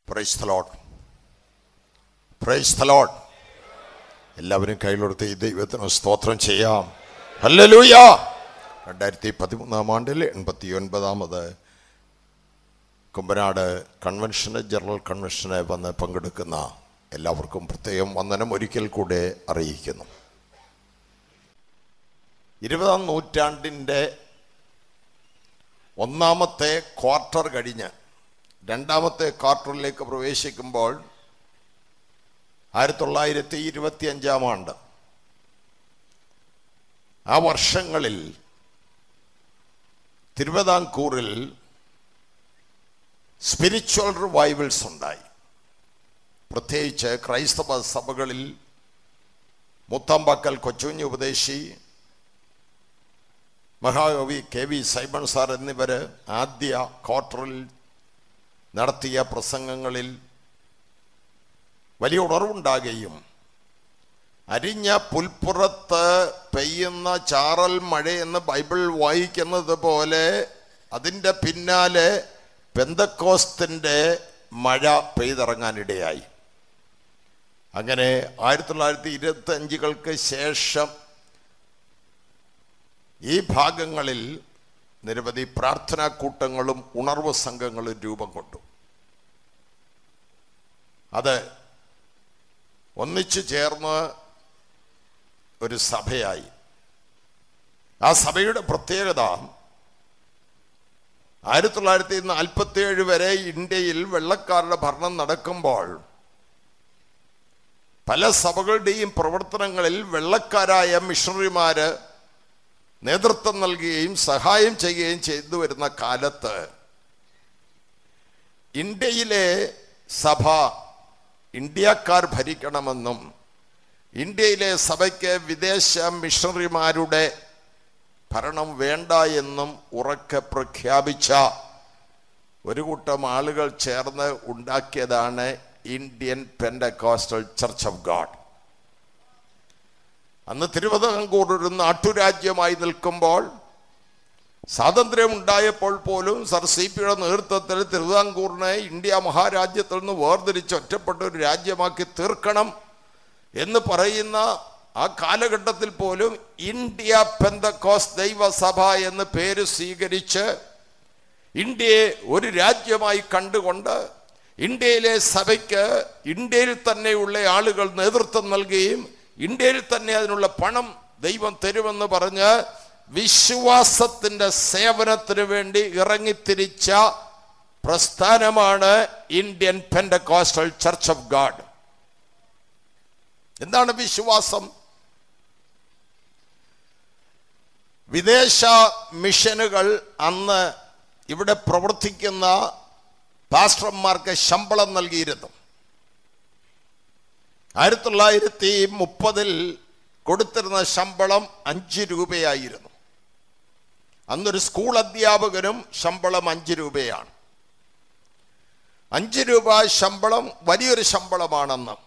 Price the Lord. Praise the Lord. എല്ലാവരും കയ്യിലെടുത്ത് ഈ ദൈവത്തിന് സ്തോത്രം ചെയ്യാം ഹല്ലേലൂയ രണ്ടായിരത്തി പതിമൂന്നാം ആണ്ടിൽ എൺപത്തി ഒൻപതാമത് കുമ്പനാട് കൺവെൻഷന് ജനറൽ കൺവെൻഷന് വന്ന് പങ്കെടുക്കുന്ന എല്ലാവർക്കും പ്രത്യേകം വന്ദനം ഒരിക്കൽ കൂടെ അറിയിക്കുന്നു ഇരുപതാം നൂറ്റാണ്ടിൻ്റെ ഒന്നാമത്തെ ക്വാർട്ടർ കഴിഞ്ഞ് രണ്ടാമത്തെ ക്വാർട്ടറിലേക്ക് പ്രവേശിക്കുമ്പോൾ ആയിരത്തി തൊള്ളായിരത്തി ഇരുപത്തി അഞ്ചാം ആണ്ട് ആ വർഷങ്ങളിൽ തിരുവിതാംകൂറിൽ സ്പിരിച്വൽ റിവൈവൽസ് ഉണ്ടായി പ്രത്യേകിച്ച് ക്രൈസ്തവ സഭകളിൽ മുത്തമ്പക്കൽ കൊച്ചുഞ്ഞ് ഉപദേശി മഹാകവി കെ വി സൈമൺ സാർ എന്നിവർ ആദ്യ ക്വാർട്ടറിൽ നടത്തിയ പ്രസംഗങ്ങളിൽ വലിയ ഉണർവുണ്ടാകുകയും അരിഞ്ഞ പുൽപ്പുറത്ത് പെയ്യുന്ന ചാറൽ മഴയെന്ന് ബൈബിൾ വായിക്കുന്നത് പോലെ അതിൻ്റെ പിന്നാലെ പെന്തക്കോസ്തിൻ്റെ മഴ പെയ്തിറങ്ങാനിടയായി അങ്ങനെ ആയിരത്തി തൊള്ളായിരത്തി ഇരുപത്തി അഞ്ചുകൾക്ക് ശേഷം ഈ ഭാഗങ്ങളിൽ നിരവധി പ്രാർത്ഥനാ കൂട്ടങ്ങളും ഉണർവ് സംഘങ്ങളും രൂപം കൊണ്ടു അത് ഒന്നിച്ചു ചേർന്ന് ഒരു സഭയായി ആ സഭയുടെ പ്രത്യേകത ആയിരത്തി തൊള്ളായിരത്തി നാൽപ്പത്തി ഏഴ് വരെ ഇന്ത്യയിൽ വെള്ളക്കാരുടെ ഭരണം നടക്കുമ്പോൾ പല സഭകളുടെയും പ്രവർത്തനങ്ങളിൽ വെള്ളക്കാരായ മിഷണറിമാര് നേതൃത്വം നൽകുകയും സഹായം ചെയ്യുകയും ചെയ്തു വരുന്ന കാലത്ത് ഇന്ത്യയിലെ സഭ ഇന്ത്യക്കാർ ഭരിക്കണമെന്നും ഇന്ത്യയിലെ സഭയ്ക്ക് വിദേശ മിഷണറിമാരുടെ ഭരണം വേണ്ട എന്നും ഉറക്കെ പ്രഖ്യാപിച്ച ഒരു കൂട്ടം ആളുകൾ ചേർന്ന് ഉണ്ടാക്കിയതാണ് Indian Pentecostal church of God അന്ന് തിരുവിതാംകൂർ ഒരു നാട്ടുരാജ്യമായി നിൽക്കുമ്പോൾ സ്വാതന്ത്ര്യം ഉണ്ടായപ്പോൾ പോലും സർ സി പിയുടെ നേതൃത്വത്തിൽ തിരുവിതാംകൂറിനെ ഇന്ത്യ മഹാരാജ്യത്തിൽ നിന്ന് വേർതിരിച്ച് ഒറ്റപ്പെട്ട ഒരു രാജ്യമാക്കി തീർക്കണം എന്ന് പറയുന്ന ആ കാലഘട്ടത്തിൽ പോലും ഇന്ത്യ പെന്തക്കോസ് ദൈവസഭ എന്ന് പേര് സ്വീകരിച്ച് ഇന്ത്യയെ ഒരു രാജ്യമായി കണ്ടുകൊണ്ട് ഇന്ത്യയിലെ സഭയ്ക്ക് ഇന്ത്യയിൽ തന്നെയുള്ള ആളുകൾ നേതൃത്വം നൽകുകയും ഇന്ത്യയിൽ തന്നെ അതിനുള്ള പണം ദൈവം തരുമെന്ന് പറഞ്ഞ് വിശ്വാസത്തിന്റെ സേവനത്തിന് വേണ്ടി ഇറങ്ങിത്തിരിച്ച പ്രസ്ഥാനമാണ് Indian Pentecostal church of God എന്താണ് വിശ്വാസം വിദേശ മിഷനുകൾ അന്ന് ഇവിടെ പ്രവർത്തിക്കുന്ന പാസ്റ്റർമാർക്ക് ശമ്പളം നൽകിയിരുന്നു ആയിരത്തി തൊള്ളായിരത്തി മുപ്പതിൽ കൊടുത്തിരുന്ന ശമ്പളം അഞ്ച് രൂപയായിരുന്നു അന്നൊരു സ്കൂൾ അധ്യാപകനും ശമ്പളം അഞ്ച് രൂപയാണ് അഞ്ച് രൂപ ശമ്പളം വലിയൊരു ശമ്പളമാണെന്ന്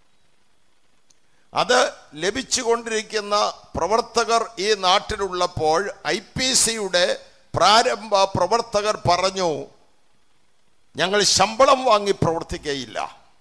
അത് ലഭിച്ചുകൊണ്ടിരിക്കുന്ന പ്രവർത്തകർ ഈ നാട്ടിലുള്ളപ്പോൾ ഐ പി സിയുടെ പ്രാരംഭ പ്രവർത്തകർ പറഞ്ഞു ഞങ്ങൾ ശമ്പളം വാങ്ങി പ്രവർത്തിക്കുകയില്ല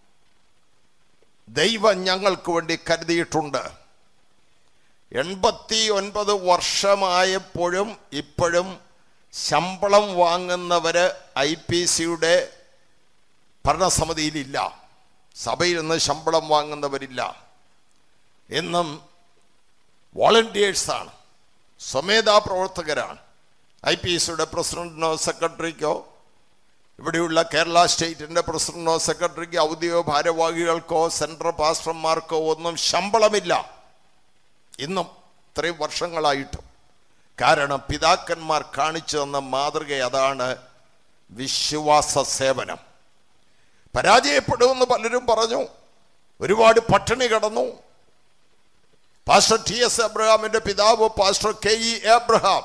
ദൈവം ഞങ്ങൾക്ക് വേണ്ടി കരുതിയിട്ടുണ്ട് എൺപത്തി ഒൻപത് വർഷമായപ്പോഴും ഇപ്പോഴും ശമ്പളം വാങ്ങുന്നവര് ഐ പി സിയുടെ ഭരണസമിതിയിലില്ല സഭയിൽ നിന്ന് ശമ്പളം വാങ്ങുന്നവരില്ല എന്നും വോളണ്ടിയേഴ്സാണ് സ്വമേധാ പ്രവർത്തകരാണ് ഐ പി സിയുടെ പ്രസിഡന്റിനോ സെക്രട്ടറിക്കോ ഇവിടെയുള്ള കേരള സ്റ്റേറ്റിൻ്റെ പ്രസിഡന്റിനോ സെക്രട്ടറിക്കോ ഔദ്യോഗിക ഭാരവാഹികൾക്കോ സെൻട്രൽ പാസ്റ്റർമാർക്കോ ഒന്നും ശമ്പളമില്ല ഇന്നും ഇത്രയും വർഷങ്ങളായിട്ടും കാരണം പിതാക്കന്മാർ കാണിച്ചു തന്ന മാതൃക അതാണ് വിശ്വാസ സേവനം പരാജയപ്പെടുമെന്ന് പലരും പറഞ്ഞു ഒരുപാട് പട്ടിണി കടന്നു പാസ്റ്റർ ടി എസ് എബ്രഹാമിന്റെ പിതാവ് പാസ്റ്റർ കെ ഇ എബ്രഹാം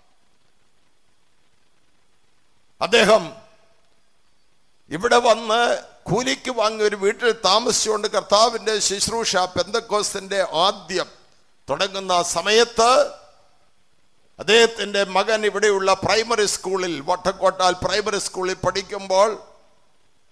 അദ്ദേഹം ഇവിടെ വന്ന് കൂലിക്ക് വാങ്ങിയ ഒരു വീട്ടിൽ താമസിച്ചുകൊണ്ട് കർത്താവിൻ്റെ ശുശ്രൂഷ പെന്തക്കോസിന്റെ ആദ്യം തുടങ്ങുന്ന സമയത്ത് അദ്ദേഹത്തിൻ്റെ മകൻ ഇവിടെയുള്ള പ്രൈമറി സ്കൂളിൽ വട്ടക്കോട്ടാൽ പ്രൈമറി സ്കൂളിൽ പഠിക്കുമ്പോൾ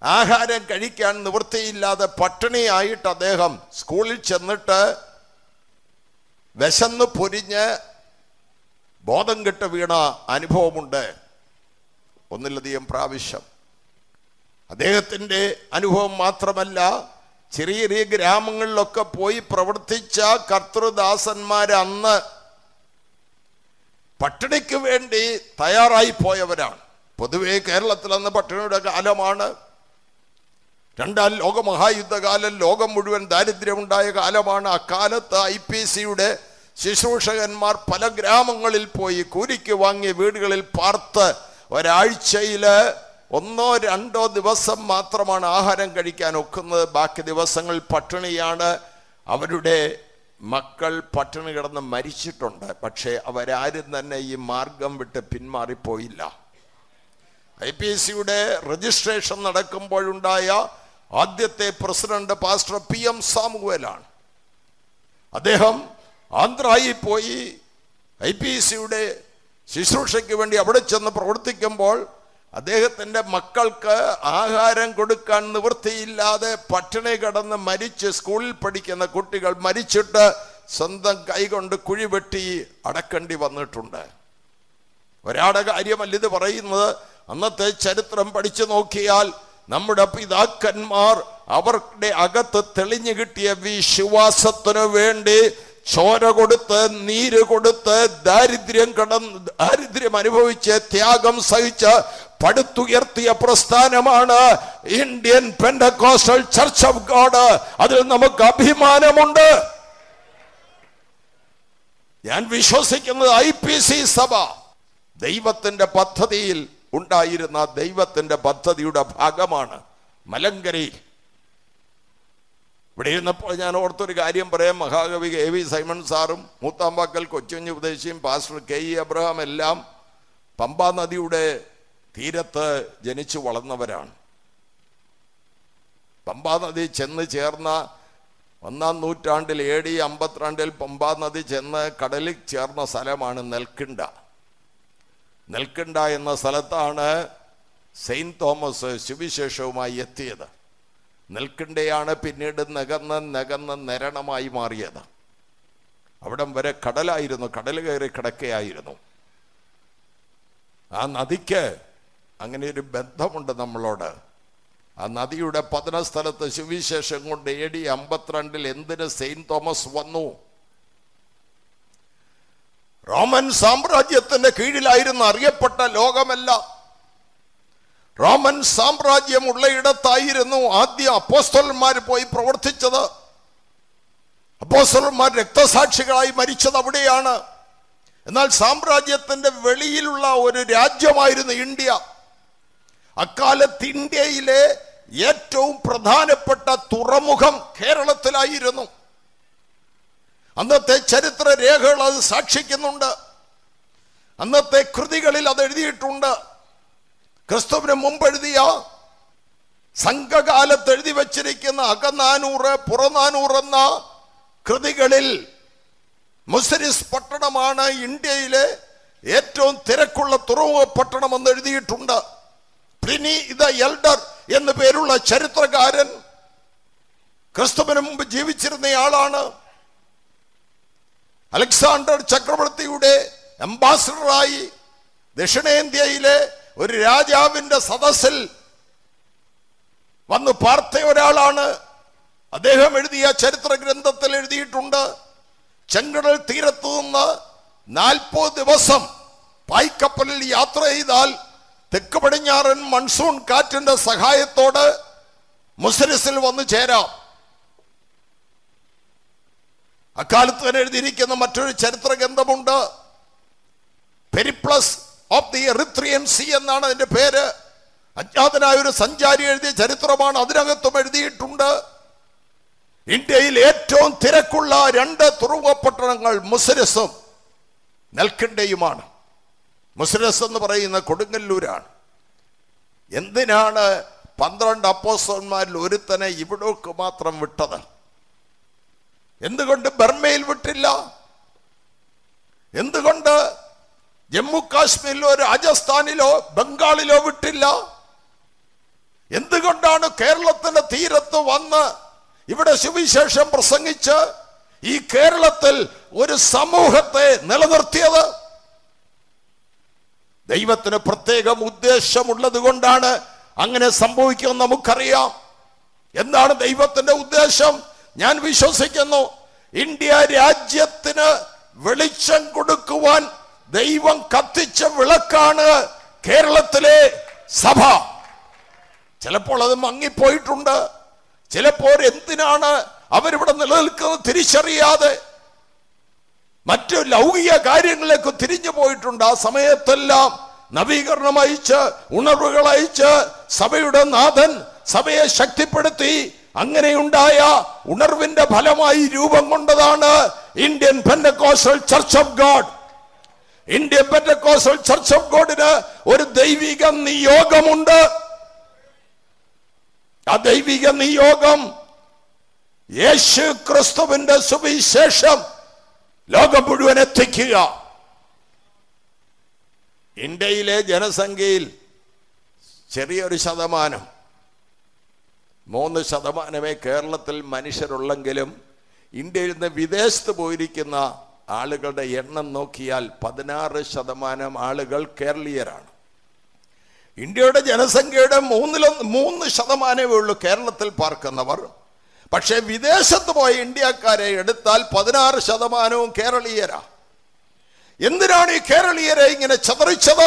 ആഹാരം കഴിക്കാൻ നിവൃത്തിയില്ലാതെ പട്ടിണിയായിട്ട് അദ്ദേഹം സ്കൂളിൽ ചെന്നിട്ട് വിശന്ന് പൊരിഞ്ഞ് ബോധം കെട്ട് വീണ അനുഭവമുണ്ട് ഒന്നിലധികം പ്രാവശ്യം അദ്ദേഹത്തിൻ്റെ അനുഭവം മാത്രമല്ല ചെറിയ ചെറിയ ഗ്രാമങ്ങളിലൊക്കെ പോയി പ്രവർത്തിച്ച കർത്തൃദാസന്മാർ അന്ന് പട്ടിണിക്ക് വേണ്ടി തയ്യാറായി പോയവരാണ് പൊതുവേ കേരളത്തിൽ അന്ന് പട്ടിണിയുടെ കാലമാണ് രണ്ടാം ലോകമഹായുദ്ധകാലം ലോകം മുഴുവൻ ദാരിദ്ര്യമുണ്ടായ കാലമാണ് അക്കാലത്ത് ഐ പി സിയുടെ ശുശ്രൂഷകന്മാർ പല ഗ്രാമങ്ങളിൽ പോയി കൂലിക്ക് വാങ്ങിയ വീടുകളിൽ പാർത്ത് ഒരാഴ്ചയിൽ ഒന്നോ രണ്ടോ ദിവസം മാത്രമാണ് ആഹാരം കഴിക്കാൻ ഒക്കുന്നത് ബാക്കി ദിവസങ്ങളിൽ പട്ടിണിയാണ് അവരുടെ മക്കൾ പട്ടിണി കിടന്ന് മരിച്ചിട്ടുണ്ട് പക്ഷേ അവരാരും തന്നെ ഈ മാർഗം വിട്ട് പിന്മാറിപ്പോയില്ല ഐ പി എസ് സിയുടെ രജിസ്ട്രേഷൻ നടക്കുമ്പോഴുണ്ടായ ആദ്യത്തെ പ്രസിഡന്റ് പാസ്റ്റർ പി എം സാമുവേലാണ് അദ്ദേഹം ആന്ധ്രയിൽ പോയി ഐ പി എസ് സിയുടെ ശുശ്രൂഷയ്ക്ക് വേണ്ടി അവിടെ ചെന്ന് പ്രവർത്തിക്കുമ്പോൾ അദ്ദേഹത്തിൻ്റെ മക്കൾക്ക് ആഹാരം കൊടുക്കാൻ നിവൃത്തിയില്ലാതെ പട്ടിണി കിടന്ന് മരിച്ച് സ്കൂളിൽ പഠിക്കുന്ന കുട്ടികൾ മരിച്ചിട്ട് സ്വന്തം കൈകൊണ്ട് കുഴി വെട്ടി അടക്കേണ്ടി വന്നിട്ടുണ്ട് ഒരാളുടെ കാര്യമല്ല ഇത് പറയുന്നത് അന്നത്തെ ചരിത്രം പഠിച്ചു നോക്കിയാൽ നമ്മുടെ പിതാക്കന്മാർ അവരുടെ അകത്ത് തെളിഞ്ഞു കിട്ടിയ വിശ്വാസത്തിനു വേണ്ടി ചോര കൊടുത്ത് നീര് കൊടുത്ത് ദാരിദ്ര്യം കടന്ന് ദാരിദ്ര്യം അനുഭവിച്ച് ത്യാഗം സഹിച്ച് പടുത്തുയർത്തിയ പ്രസ്ഥാനമാണ് Indian Pentecostal church of God അതിൽ നമുക്ക് അഭിമാനമുണ്ട് ഞാൻ വിശ്വസിക്കുന്നത് ഐ പി സി സഭ ദൈവത്തിന്റെ പദ്ധതിയിൽ ഉണ്ടായിരുന്ന ദൈവത്തിന്റെ പദ്ധതിയുടെ ഭാഗമാണ് മലങ്കരയിൽ ഇവിടെ ഇരുന്നപ്പോൾ ഞാൻ ഓർത്തൊരു കാര്യം പറയാം മഹാകവി എ വി സൈമൺ സാറും മൂത്താമ്പാക്കൽ കൊച്ചുഞ്ഞ് ഉപദേശിയും പാസ്റ്റർ കെ ഇ അബ്രഹാം എല്ലാം പമ്പാ നദിയുടെ തീരത്ത് ജനിച്ചു വളർന്നവരാണ് പമ്പാ നദി ചെന്ന് ചേർന്ന ഒന്നാം നൂറ്റാണ്ടിൽ എ ഡി അമ്പത്തിരണ്ടിൽ പമ്പാ നദി ചെന്ന് കടലിൽ ചേർന്ന സ്ഥലമാണ് നെൽക്കിണ്ട നെൽക്കിണ്ട എന്ന സ്ഥലത്താണ് സെയിൻറ്റ് തോമസ് സുവിശേഷവുമായി എത്തിയത് നെൽക്കിണ്ടയാണ് പിന്നീട് നകന്ന് നകന്ന് നരണമായി മാറിയത് അവിടം വരെ കടലായിരുന്നു കടൽ കയറി കിടക്കയായിരുന്നു ആ നദിക്ക് അങ്ങനെ ഒരു ബന്ധമുണ്ട് നമ്മളോട് ആ നദിയുടെ പതന സ്ഥലത്ത് സുവിശേഷം കൊണ്ട് എ ഡി അമ്പത്തിരണ്ടിൽ എന്തിന് സെയിന്റ് തോമസ് വന്നു റോമൻ സാമ്രാജ്യത്തിന്റെ കീഴിലായിരുന്നു അറിയപ്പെട്ട ലോകമെല്ലാം റോമൻ സാമ്രാജ്യം ഉള്ളയിടത്തായിരുന്നു ആദ്യം അപ്പോസ്തലന്മാർ പോയി പ്രവർത്തിച്ചത് അപ്പോസ്തലന്മാർ രക്തസാക്ഷികളായി മരിച്ചത് അവിടെയാണ് എന്നാൽ സാമ്രാജ്യത്തിന്റെ വെളിയിലുള്ള ഒരു രാജ്യമായിരുന്നു ഇന്ത്യ അക്കാലത്ത് ഇന്ത്യയിലെ ഏറ്റവും പ്രധാനപ്പെട്ട തുറമുഖം കേരളത്തിലായിരുന്നു അന്നത്തെ ചരിത്ര രേഖകൾ അത് സാക്ഷിക്കുന്നുണ്ട് അന്നത്തെ കൃതികളിൽ അത് എഴുതിയിട്ടുണ്ട് ക്രിസ്തുവിന് മുമ്പ് എഴുതിയ സംഘകാലത്ത് എഴുതി വച്ചിരിക്കുന്ന അകനാനൂറ് പുറനാനൂറ് എന്ന കൃതികളിൽ മുസരിസ് പട്ടണമാണ് ഇന്ത്യയിലെ ഏറ്റവും തിരക്കുള്ള തുറമുഖ പട്ടണം എന്ന് എഴുതിയിട്ടുണ്ട് പ്ലിനി ദ എൽഡർ എന്നു പേരുള്ള ചരിത്രകാരൻ ക്രിസ്തുവിന് മുമ്പ് ജീവിച്ചിരുന്നയാളാണ് അലക്സാണ്ടർ ചക്രവർത്തിയുടെ അംബാസഡറായി ദക്ഷിണേന്ത്യയിലെ ഒരു രാജാവിന്റെ സദസ്സിൽ വന്ന് പാർത്ത ഒരാളാണ് അദ്ദേഹം എഴുതിയ ചരിത്ര ഗ്രന്ഥത്തിൽ എഴുതിയിട്ടുണ്ട് ചെങ്കടൽ തീരത്തു നിന്ന് നാൽപ്പത് ദിവസം പായ്ക്കപ്പലിൽ യാത്ര ചെയ്താൽ തെക്ക് പടിഞ്ഞാറൻ മൺസൂൺ കാറ്റിന്റെ സഹായത്തോട് മുസരിസിൽ വന്നു ചേരാം അക്കാലത്ത് തന്നെ എഴുതിയിരിക്കുന്ന മറ്റൊരു ചരിത്ര ഗ്രന്ഥമുണ്ട് Periplus of the Erythraean sea എന്നാണ് അതിന്റെ പേര് അജ്ഞാതനായ ഒരു സഞ്ചാരി എഴുതിയ ചരിത്രമാണ് അതിനകത്തും എഴുതിയിട്ടുണ്ട് ഇന്ത്യയിൽ ഏറ്റവും തിരക്കുള്ള രണ്ട് തുറമുഖ പട്ടണങ്ങൾ മുസരസും നെൽക്കണ്ടയുമാണ് മുസരസ് എന്ന് പറയുന്ന കൊടുങ്ങല്ലൂരാണ് എന്തിനാണ് പന്ത്രണ്ട് അപ്പോസ്റ്റന്മാരിൽ ഒരുത്തനെ ഇവിടേക്ക് മാത്രം വിട്ടത് എന്തുകൊണ്ട് ബർമയിൽ വിട്ടില്ല എന്തുകൊണ്ട് ജമ്മു കാശ്മീരിലോ രാജസ്ഥാനിലോ ബംഗാളിലോ വിട്ടില്ല എന്തുകൊണ്ടാണ് കേരളത്തിന്റെ തീരത്ത് വന്ന് ഇവിടെ സുവിശേഷം പ്രസംഗിച്ച് ഈ കേരളത്തിൽ ഒരു സമൂഹത്തെ നിലനിർത്തിയത് ദൈവത്തിന് പ്രത്യേകം ഉദ്ദേശമുള്ളത് കൊണ്ടാണ് അങ്ങനെ സംഭവിക്കുമെന്ന് നമുക്കറിയാം എന്താണ് ദൈവത്തിന്റെ ഉദ്ദേശം ഞാൻ വിശ്വസിക്കുന്നു ഇന്ത്യ രാജ്യത്തിന് വെളിച്ചം കൊടുക്കുവാൻ ദൈവം കത്തിച്ച വിളക്കാണ് കേരളത്തിലെ സഭ ചിലപ്പോൾ അത് മങ്ങിപ്പോയിട്ടുണ്ട് ചിലപ്പോൾ എന്തിനാണ് അവരിവിടെ നിലനിൽക്കുന്നത് തിരിച്ചറിയാതെ മറ്റു ലൗകിക കാര്യങ്ങളിലേക്ക് തിരിഞ്ഞു പോയിട്ടുണ്ട് ആ സമയത്തെല്ലാം നവീകരണം അയച്ച് ഉണർവുകൾ അയച്ച് സഭയുടെ നാഥൻ സഭയെ ശക്തിപ്പെടുത്തി അങ്ങനെയുണ്ടായ ഉണർവിന്റെ ഫലമായി രൂപം കൊണ്ടതാണ് Indian Pentecostal church of God Indian Pentecostal church of ഗോഡിന് ഒരു ദൈവിക നിയോഗമുണ്ട് ആ ദൈവിക നിയോഗം യേശു ക്രിസ്തുവിന്റെ സുവിശേഷം ലോകം മുഴുവൻ എത്തിക്കുക ഇന്ത്യയിലെ ജനസംഖ്യയിൽ ചെറിയൊരു ശതമാനം മൂന്ന് ശതമാനമേ കേരളത്തിൽ മനുഷ്യരുള്ളെങ്കിലും ഇന്ത്യയിൽ നിന്ന് വിദേശത്ത് പോയിരിക്കുന്ന ആളുകളുടെ എണ്ണം നോക്കിയാൽ പതിനാറ് ശതമാനം ആളുകൾ കേരളീയരാണ് ഇന്ത്യയുടെ ജനസംഖ്യയുടെ മൂന്നിലൊന്ന് മൂന്ന് ശതമാനമേ ഉള്ളൂ കേരളത്തിൽ പാർക്കുന്നവർ പക്ഷേ വിദേശത്ത് പോയ ഇന്ത്യക്കാരെ എടുത്താൽ പതിനാറ് ശതമാനവും കേരളീയരാ എന്തിനാണ് ഈ കേരളീയരെ ഇങ്ങനെ ചതറിച്ചത്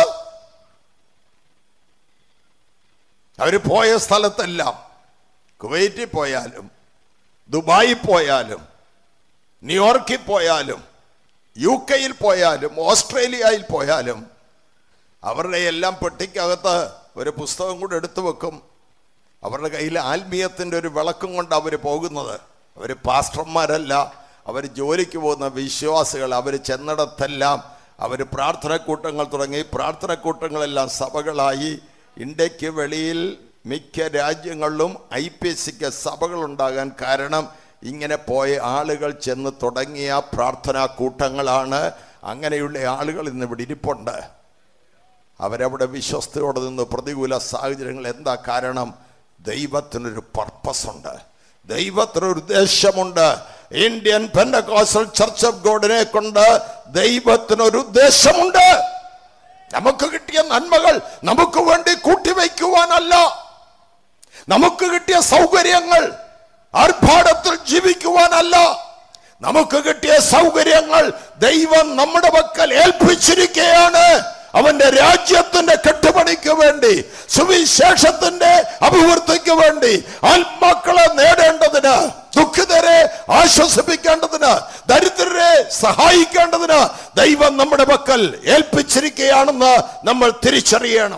അവർ പോയ സ്ഥലത്തെല്ലാം കുവൈറ്റിൽ പോയാലും ദുബായിൽ പോയാലും ന്യൂയോർക്കിൽ പോയാലും യു കെയിൽ പോയാലും ഓസ്ട്രേലിയയിൽ പോയാലും അവരുടെ എല്ലാം പെട്ടിക്കകത്ത് ഒരു പുസ്തകം കൂടെ എടുത്തു വെക്കും അവരുടെ കയ്യിൽ ആത്മീയത്തിൻ്റെ ഒരു വിളക്കും കൊണ്ട് അവർ പോകുന്നത് അവർ പാസ്റ്റർമാരല്ല അവർ ജോലിക്ക് പോകുന്ന വിശ്വാസികൾ അവർ ചെന്നിടത്തെല്ലാം അവർ പ്രാർത്ഥനക്കൂട്ടങ്ങൾ തുടങ്ങി പ്രാർത്ഥനക്കൂട്ടങ്ങളെല്ലാം സഭകളായി ഇന്ത്യക്ക് വെളിയിൽ മിക്ക രാജ്യങ്ങളിലും ഐ പി എസ് സിക്ക് സഭകളുണ്ടാകാൻ കാരണം ഇങ്ങനെ പോയ ആളുകൾ ചെന്ന് തുടങ്ങിയ പ്രാർത്ഥനാ കൂട്ടങ്ങളാണ് അങ്ങനെയുള്ള ആളുകൾ ഇന്ന് ഇവിടെ ഇരിപ്പുണ്ട് അവരവിടെ വിശ്വസ്തയോടെ നിന്ന് പ്രതികൂല സാഹചര്യങ്ങൾ എന്താ കാരണം ദൈവത്തിനൊരു പർപ്പസ് ഉണ്ട് ദൈവത്തിനൊരു ഉദ്ദേശമുണ്ട് ഇന്ത്യൻ പെൻഡകോസൽ ചർച്ച് ഓഫ് ഗോഡിനെ കൊണ്ട് ദൈവത്തിനൊരു ഉദ്ദേശമുണ്ട് നമുക്ക് കിട്ടിയ നന്മകൾ നമുക്ക് വേണ്ടി കൂട്ടിവെക്കുവാനല്ല നമുക്ക് കിട്ടിയ സൗകര്യങ്ങൾ ആർഭാടത്തിൽ ജീവിക്കുവാനല്ല നമുക്ക് കിട്ടിയ സൗകര്യങ്ങൾ ദൈവം നമ്മുടെ പക്കൽ ഏൽപ്പിച്ചിരിക്കുകയാണ് അവന്റെ രാജ്യത്തിന്റെ കെട്ടുപണിക്ക് വേണ്ടി സുവിശേഷത്തിന്റെ അഭിവൃദ്ധിക്ക് വേണ്ടി ആത്മാക്കളെ നേടേണ്ടതിന് ദുഃഖിതരെ ആശ്വസിപ്പിക്കേണ്ടതിന് ദരിദ്രരെ സഹായിക്കേണ്ടതിന് ദൈവം നമ്മുടെ പക്കൽ ഏൽപ്പിച്ചിരിക്കുകയാണെന്ന് നമ്മൾ തിരിച്ചറിയണം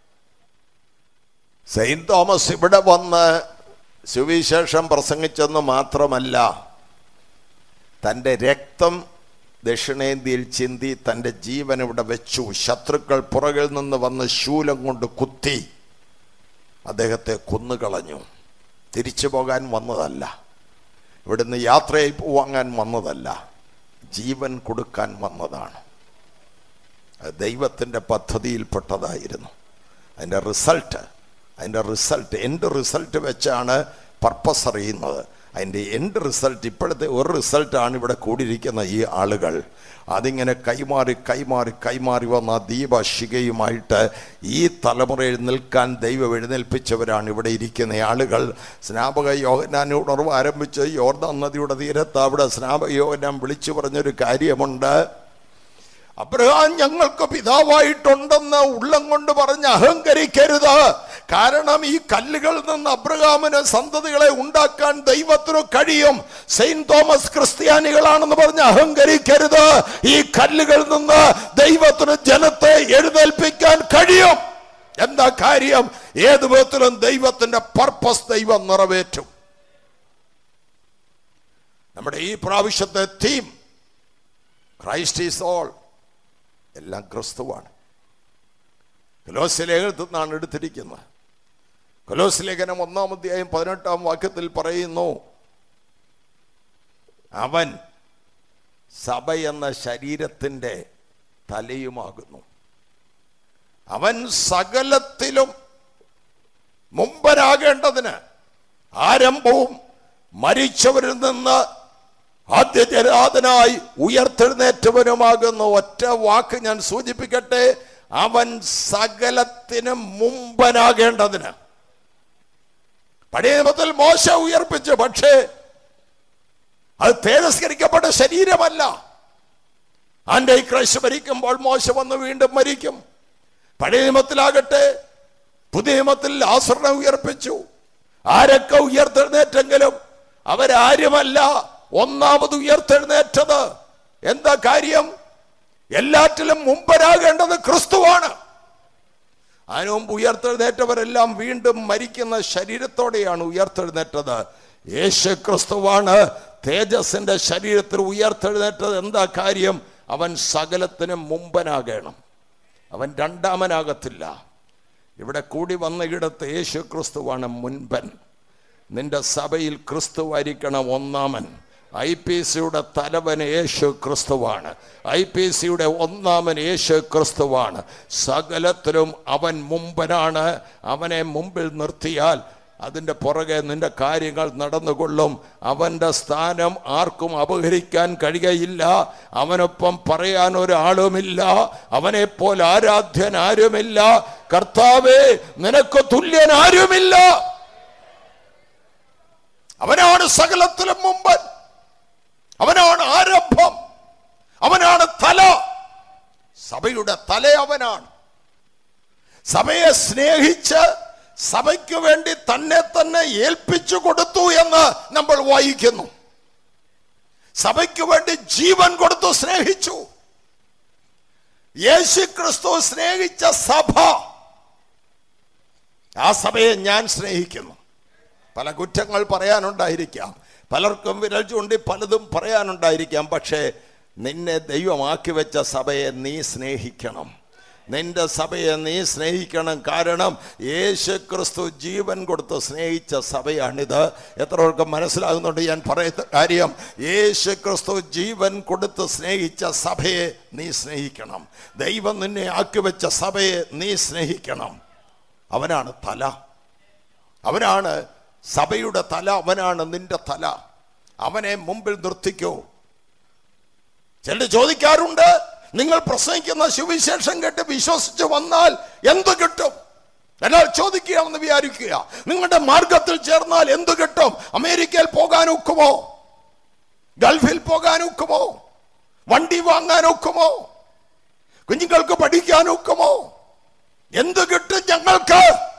സെയിന്റ് തോമസ് ഇവിടെ വന്ന് സുവിശേഷം പ്രസംഗിച്ചെന്ന് മാത്രമല്ല തൻ്റെ രക്തം ദക്ഷിണേന്ത്യയിൽ ചിന്തി തൻ്റെ ജീവൻ ഇവിടെ വെച്ചു ശത്രുക്കൾ പുറകിൽ നിന്ന് വന്ന് ശൂലം കൊണ്ട് കുത്തി അദ്ദേഹത്തെ കൊന്നുകളഞ്ഞു തിരിച്ചു പോകാൻ വന്നതല്ല ഇവിടുന്ന് യാത്രയായി പോവാങ്ങാൻ വന്നതല്ല ജീവൻ കൊടുക്കാൻ വന്നതാണ് അത് ദൈവത്തിൻ്റെ പദ്ധതിയിൽപ്പെട്ടതായിരുന്നു അതിൻ്റെ റിസൾട്ട് അതിൻ്റെ റിസൾട്ട് എൻ്റെ റിസൾട്ട് വെച്ചാണ് പർപ്പസ് അറിയുന്നത് അതിൻ്റെ എൻ്റെ റിസൾട്ട് ഇപ്പോഴത്തെ ഒരു റിസൾട്ടാണ് ഇവിടെ കൂടിയിരിക്കുന്ന ഈ ആളുകൾ അതിങ്ങനെ കൈമാറി കൈമാറി കൈമാറി വന്ന ദീപശികയുമായിട്ട് ഈ തലമുറയിൽ നിൽക്കാൻ ദൈവം എഴുന്നേൽപ്പിച്ചവരാണ് ഇവിടെ ഇരിക്കുന്ന ആളുകൾ സ്നാപക യോഹനാൻ ഉണർവ് ആരംഭിച്ച് യോർദാൻ നദിയുടെ തീരത്ത് അവിടെ സ്നാപക യോഹനാൻ വിളിച്ചു പറഞ്ഞൊരു കാര്യമുണ്ട് അബ്രഹാം ഞങ്ങൾക്ക് പിതാവായിട്ടുണ്ടെന്ന് ഉള്ളം കൊണ്ട് പറഞ്ഞ് അഹങ്കരിക്കരുത് കാരണം ഈ കല്ലുകളിൽ നിന്ന് അബ്രഹാമിന് സന്തതികളെ ഉണ്ടാക്കാൻ ദൈവത്തിനു കഴിയും സെയിന്റ് തോമസ് ക്രിസ്ത്യാനികളാണെന്ന് പറഞ്ഞ് അഹങ്കരിക്കരുത് ഈ കല്ലുകളിൽ നിന്ന് ദൈവത്തിന് ജനത്തെ എഴുന്നേൽപ്പിക്കാൻ കഴിയും എന്താ കാര്യം ഏത് വിധത്തിലും ദൈവത്തിന്റെ പർപ്പസ് ദൈവം നിറവേറ്റും നമ്മുടെ ഈ പ്രാവശ്യത്തെ തീം ക്രൈസ്റ്റ് ഈസ് ഓൾ എല്ലാം ക്രിസ്തുവാണ് കൊലോസ് ലേഖനത്തിൽ നിന്നാണ് എടുത്തിരിക്കുന്നത് കൊലോസ് ലേഖനം ഒന്നാം അധ്യായം പതിനെട്ടാം വാക്യത്തിൽ പറയുന്നു അവൻ സഭ എന്ന ശരീരത്തിൻ്റെ തലയുമാകുന്നു അവൻ സകലത്തിലും മുമ്പനാകേണ്ടതിന് ആരംഭവും മരിച്ചവരിൽ നിന്ന് ആദ്യജരാതനായി ഉയർത്തെഴുന്നേറ്റവനുമാകുന്ന ഒറ്റ വാക്ക് ഞാൻ സൂചിപ്പിക്കട്ടെ അവൻ സകലത്തിനും മുമ്പനാകേണ്ടതിന് പഴയ നിയമത്തിൽ മോശ ഉയർപ്പിച്ചു പക്ഷേ അത് തേജസ്കരിക്കപ്പെട്ട ശരീരമല്ല ആന്റെ ക്രൈസ്റ്റ് മരിക്കുമ്പോൾ മോശ വന്ന് വീണ്ടും മരിക്കും പഴയ നിയമത്തിലാകട്ടെ പുതിയ നിയമത്തിൽ ആശ്രണ ഉയർപ്പിച്ചു ആരൊക്കെ ഉയർത്തെഴുന്നേറ്റെങ്കിലും അവരാരുമല്ല ഒന്നാമത് ഉയർത്തെഴുന്നേറ്റത് എന്താ കാര്യം എല്ലാറ്റിലും മുമ്പരാകേണ്ടത് ക്രിസ്തുവാണ് അതിനു മുമ്പ് ഉയർത്തെഴുന്നേറ്റവരെല്ലാം വീണ്ടും മരിക്കുന്ന ശരീരത്തോടെയാണ് ഉയർത്തെഴുന്നേറ്റത് യേശു ക്രിസ്തുവാണ് തേജസ്സിന്റെ ശരീരത്തിൽ ഉയർത്തെഴുന്നേറ്റത് എന്താ കാര്യം അവൻ സകലത്തിനും മുമ്പനാകണം അവൻ രണ്ടാമനാകത്തില്ല ഇവിടെ കൂടി വന്ന ഇടത്ത് യേശു ക്രിസ്തുവാണ് മുൻപൻ നിന്റെ സഭയിൽ ക്രിസ്തുവായിരിക്കണം ഒന്നാമൻ ഐ പി സിയുടെ തലവൻ യേശു ക്രിസ്തുവാണ് ഐ പി സിയുടെ ഒന്നാമൻ യേശു ക്രിസ്തുവാണ് സകലത്തിലും അവൻ മുമ്പനാണ് അവനെ മുമ്പിൽ നിർത്തിയാൽ അതിൻ്റെ പുറകെ നിന്റെ കാര്യങ്ങൾ നടന്നുകൊള്ളും അവൻ്റെ സ്ഥാനം ആർക്കും അപഹരിക്കാൻ കഴിയയില്ല അവനൊപ്പം പറയാൻ ഒരാളുമില്ല അവനെപ്പോൾ ആരാധ്യൻ ആരുമില്ല കർത്താവേ നിനക്ക് തുല്യൻ ആരുമില്ല അവനാണ് സകലത്തിലും മുമ്പൻ അവനാണ് ആരംഭം അവനാണ് തല സഭയുടെ തല അവനാണ് സഭയെ സ്നേഹിച്ച് സഭയ്ക്ക് വേണ്ടി തന്നെ തന്നെ ഏൽപ്പിച്ചു കൊടുത്തു എന്ന് നമ്മൾ വായിക്കുന്നു സഭയ്ക്ക് വേണ്ടി ജീവൻ കൊടുത്തു സ്നേഹിച്ചു യേശു ക്രിസ്തു സ്നേഹിച്ച സഭ ആ സഭയെ ഞാൻ സ്നേഹിക്കുന്നു പല കുറ്റങ്ങൾ പറയാനുണ്ടായിരിക്കാം പലർക്കും വിരൽ ചൂണ്ടി പലതും പറയാനുണ്ടായിരിക്കാം പക്ഷേ നിന്നെ ദൈവമാക്കി വെച്ച സഭയെ നീ സ്നേഹിക്കണം നിന്റെ സഭയെ നീ സ്നേഹിക്കണം കാരണം യേശു ക്രിസ്തു ജീവൻ കൊടുത്ത് സ്നേഹിച്ച സഭയാണിത് എത്ര പേർക്ക് മനസ്സിലാകുന്നുണ്ട് ഞാൻ പറയുന്ന കാര്യം യേശു ക്രിസ്തു ജീവൻ കൊടുത്ത് സ്നേഹിച്ച സഭയെ നീ സ്നേഹിക്കണം ദൈവം നിന്നെ ആക്കി വെച്ച സഭയെ നീ സ്നേഹിക്കണം അവനാണ് തല അവനാണ് സഭയുടെ തല അവനാണ് നിന്റെ തല അവനെ മുമ്പിൽ നിർത്തിക്കോ ചിലർ ചോദിക്കാറുണ്ട് നിങ്ങൾ പ്രസംഗിക്കുന്ന സുവിശേഷം കേട്ട് വിശ്വസിച്ച് വന്നാൽ എന്ത് കിട്ടും എന്നാൽ ചോദിക്കുകയാണെന്ന് വിചാരിക്കുക നിങ്ങളുടെ മാർഗത്തിൽ ചേർന്നാൽ എന്ത് കിട്ടും അമേരിക്കയിൽ പോകാൻ ഒക്കുമോ ഗൾഫിൽ പോകാൻ ഒക്കുമോ വണ്ടി വാങ്ങാൻ ഒക്കുമോ കുഞ്ഞുങ്ങൾക്ക് പഠിക്കാൻ ഒക്കുമോ എന്ത് കിട്ടും ഞങ്ങൾക്ക്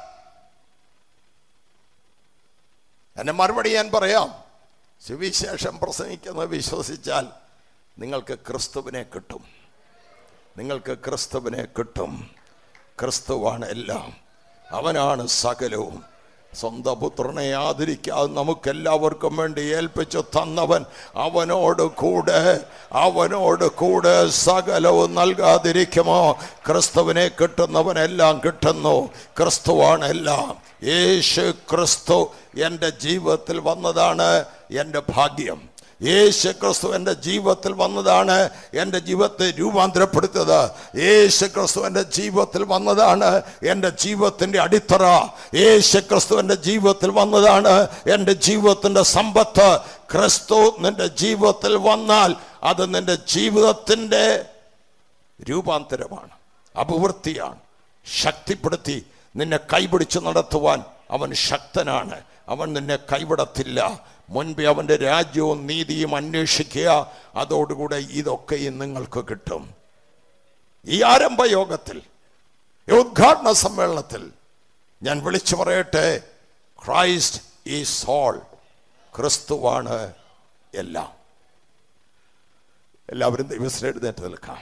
എന്നെ മറുപടി ഞാൻ പറയാം സുവിശേഷം പ്രസംഗിക്കുന്നത് വിശ്വസിച്ചാൽ നിങ്ങൾക്ക് ക്രിസ്തുവിനെ കിട്ടും നിങ്ങൾക്ക് ക്രിസ്തുവിനെ കിട്ടും ക്രിസ്തുവാണ് എല്ലാം അവനാണ് സകലവും സ്വന്തം പുത്രനെ ആദരിക്കാതെ നമുക്കെല്ലാവർക്കും വേണ്ടി ഏൽപ്പിച്ചു തന്നവൻ അവനോട് കൂടെ അവനോട് കൂടെ സകലവും നൽകാതിരിക്കുമോ ക്രിസ്തുവിനെ കിട്ടുന്നവനെല്ലാം കിട്ടുന്നു ക്രിസ്തുവാണ് എല്ലാം യേശു ക്രിസ്തു എൻ്റെ ജീവിതത്തിൽ വന്നതാണ് എൻ്റെ ഭാഗ്യം യേശു ക്രിസ്തു എൻ്റെ ജീവിതത്തിൽ വന്നതാണ് എൻ്റെ ജീവിതത്തെ രൂപാന്തരപ്പെടുത്തിയത് യേശു ക്രിസ്തു എൻ്റെ ജീവിതത്തിൽ വന്നതാണ് എൻ്റെ ജീവിതത്തിൻ്റെ അടിത്തറ യേശു ക്രിസ്തു എൻ്റെ ജീവിതത്തിൽ വന്നതാണ് എൻ്റെ ജീവിതത്തിൻ്റെ സമ്പത്ത് ക്രിസ്തു നിന്റെ ജീവിതത്തിൽ വന്നാൽ അത് നിന്റെ ജീവിതത്തിൻ്റെ രൂപാന്തരമാണ് അഭിവൃദ്ധിയാണ് ശക്തിപ്പെടുത്തി നിന്നെ കൈപിടിച്ച് നടത്തുവാൻ അവൻ ശക്തനാണ് അവൻ നിന്നെ കൈവിടത്തില്ല മുൻപേ അവൻ്റെ രാജ്യവും നീതിയും അന്വേഷിക്കുക അതോടുകൂടെ ഇതൊക്കെയും നിങ്ങൾക്ക് കിട്ടും ഈ ആരംഭ യോഗത്തിൽ ഈ ഉദ്ഘാടന സമ്മേളനത്തിൽ ഞാൻ വിളിച്ചു പറയട്ടെ ക്രൈസ്റ്റ് ഈസ് ഓൾ ക്രിസ്തുവാണ് എല്ലാം എല്ലാവരും ദൈവത്തിന് എഴുന്നേറ്റ് നിൽക്കാം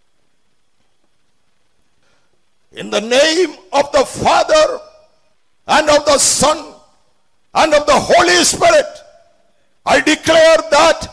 In the name of the Father and of the Son and of the Holy Spirit, I declare that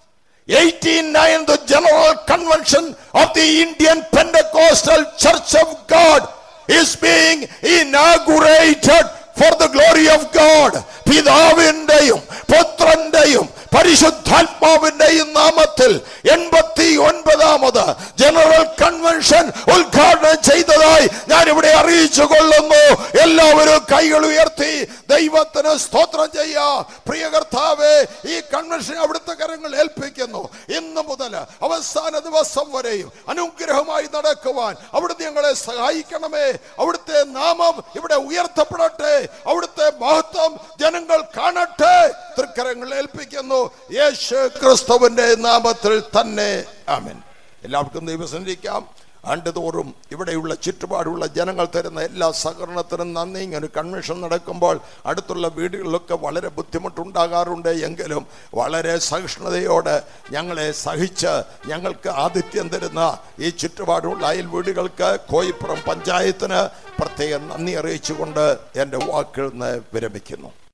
89th General Convention of the Indian Pentecostal Church of God is being inaugurated for the glory of God. പിതാവിൻ്റെയും പുത്രന്റെയും പരിശുദ്ധാത്മാവിന്റെയും നാമത്തിൽ എൺപത്തി ഒൻപതാമത് general convention ഉദ്ഘാടനം ചെയ്തതായി ഞാൻ ഞാനിവിടെ അറിയിച്ചു കൊള്ളുന്നു എല്ലാവരും കൈകൾ ഉയർത്തി ദൈവത്തിന് സ്തോത്രം ചെയ്യാ പ്രിയ കർത്താവേ ഈ കൺവെൻഷൻ അവിടുത്തെ കരങ്ങൾ ഏൽപ്പിക്കുന്നു ഇന്ന് മുതൽ അവസാന ദിവസം വരെയും അനുഗ്രഹമായി നടക്കുവാൻ അവിടുന്ന് ഞങ്ങളെ സഹായിക്കണമേ അവിടുത്തെ നാമം ഇവിടെ ഉയർത്തപ്പെടട്ടെ അവിടുത്തെ മഹത്വം ജനങ്ങൾ കാണട്ടെ തൃക്കരങ്ങൾ ഏൽപ്പിക്കുന്നു യേശു ക്രിസ്തുവിന്റെ നാമത്തിൽ തന്നെ ആമേൻ എല്ലാവർക്കും ദൈവസന്നിധിക്കാം ആണ്ടുതോറും ഇവിടെയുള്ള ചുറ്റുപാടുള്ള ജനങ്ങൾ തരുന്ന എല്ലാ സഹകരണത്തിനും നന്ദി ഇങ്ങനെ കൺവെൻഷൻ നടക്കുമ്പോൾ അടുത്തുള്ള വീടുകളിലൊക്കെ വളരെ ബുദ്ധിമുട്ടുണ്ടാകാറുണ്ട് എങ്കിലും വളരെ സഹിഷ്ണുതയോടെ ഞങ്ങളെ സഹിച്ച് ഞങ്ങൾക്ക് ആതിഥ്യം തരുന്ന ഈ ചുറ്റുപാടുള്ള അയൽ വീടുകൾക്ക് കോയിപ്പുറം പഞ്ചായത്തിന് പ്രത്യേകം നന്ദി അറിയിച്ചുകൊണ്ട് എൻ്റെ വാക്കുകൾ നിന്ന് വിരമിക്കുന്നു